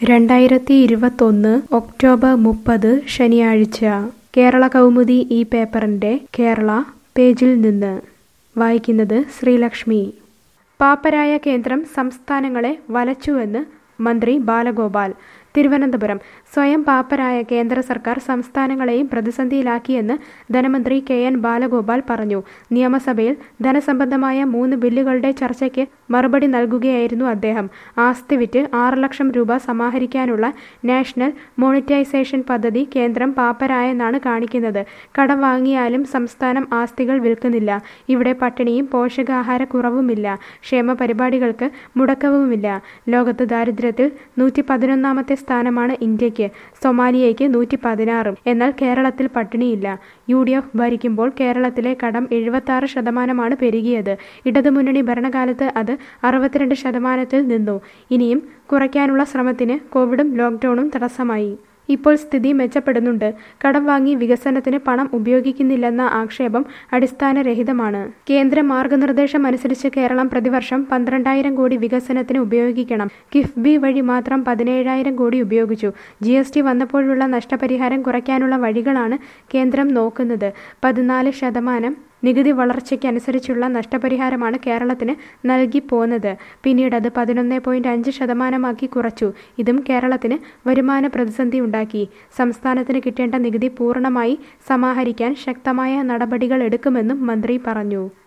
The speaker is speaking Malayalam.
രണ്ടായിരത്തി ഇരുപത്തൊന്ന് ഒക്ടോബർ മുപ്പത് ശനിയാഴ്ച കേരള കൗമുദി ഈ പേപ്പറിൻ്റെ കേരള പേജിൽ നിന്ന് വായിക്കുന്നത് ശ്രീലക്ഷ്മി പാപ്പരായ കേന്ദ്രം സംസ്ഥാനങ്ങളെ വലച്ചുവെന്ന് മന്ത്രി ബാലഗോപാൽ തിരുവനന്തപുരം സ്വയം പാപ്പരായ കേന്ദ്ര സർക്കാർ സംസ്ഥാനങ്ങളെയും പ്രതിസന്ധിയിലാക്കിയെന്ന് ധനമന്ത്രി കെ എൻ ബാലഗോപാൽ പറഞ്ഞു നിയമസഭയിൽ ധനസംബന്ധമായ മൂന്ന് ബില്ലുകളുടെ ചർച്ചയ്ക്ക് മറുപടി നൽകുകയായിരുന്നു അദ്ദേഹം ആസ്തി വിറ്റ് ആറ് ലക്ഷം രൂപ സമാഹരിക്കാനുള്ള നാഷണൽ മോണിറ്റൈസേഷൻ പദ്ധതി കേന്ദ്രം പാപ്പരായെന്നാണ് കാണിക്കുന്നത് കടം വാങ്ങിയാലും സംസ്ഥാനം ആസ്തികൾ വിൽക്കുന്നില്ല ഇവിടെ പട്ടിണിയും പോഷകാഹാരക്കുറവുമില്ല ക്ഷേമ പരിപാടികൾക്ക് മുടക്കവുമില്ല ലോകത്ത് ദാരിദ്ര്യത്തിൽ നൂറ്റി പതിനൊന്നാമത്തെ സ്ഥാനമാണ് ഇന്ത്യക്ക് സൊമാലിയയ്ക്ക് നൂറ്റി പതിനാറും എന്നാൽ കേരളത്തിൽ പട്ടിണിയില്ല യു ഡി എഫ് ഭരിക്കുമ്പോൾ കേരളത്തിലെ കടം എഴുപത്തി ശതമാനമാണ് പെരുകിയത് ഇടതുമുന്നണി ഭരണകാലത്ത് അത് അറുപത്തിരണ്ട് ശതമാനത്തിൽ നിന്നു ഇനിയും കുറയ്ക്കാനുള്ള ശ്രമത്തിന് കോവിഡും ലോക്ക്ഡൌണും തടസ്സമായി ഇപ്പോൾ സ്ഥിതി മെച്ചപ്പെടുന്നുണ്ട് കടം വാങ്ങി വികസനത്തിന് പണം ഉപയോഗിക്കുന്നില്ലെന്ന ആക്ഷേപം അടിസ്ഥാനരഹിതമാണ് കേന്ദ്ര മാർഗനിർദ്ദേശം അനുസരിച്ച് കേരളം പ്രതിവർഷം പന്ത്രണ്ടായിരം കോടി വികസനത്തിന് ഉപയോഗിക്കണം കിഫ്ബി വഴി മാത്രം പതിനേഴായിരം കോടി ഉപയോഗിച്ചു ജി എസ് ടി വന്നപ്പോഴുള്ള നഷ്ടപരിഹാരം കുറയ്ക്കാനുള്ള വഴികളാണ് കേന്ദ്രം നോക്കുന്നത് പതിനാല് ശതമാനം നികുതി വളർച്ചയ്ക്കനുസരിച്ചുള്ള നഷ്ടപരിഹാരമാണ് കേരളത്തിന് നൽകി പോന്നത് പിന്നീട് അത് പതിനൊന്ന് പോയിന്റ് അഞ്ച് ശതമാനമാക്കി കുറച്ചു ഇതും കേരളത്തിന് വരുമാന പ്രതിസന്ധി ഉണ്ടാക്കി സംസ്ഥാനത്തിന് കിട്ടേണ്ട നികുതി പൂർണ്ണമായി സമാഹരിക്കാൻ ശക്തമായ നടപടികൾ എടുക്കുമെന്നും മന്ത്രി പറഞ്ഞു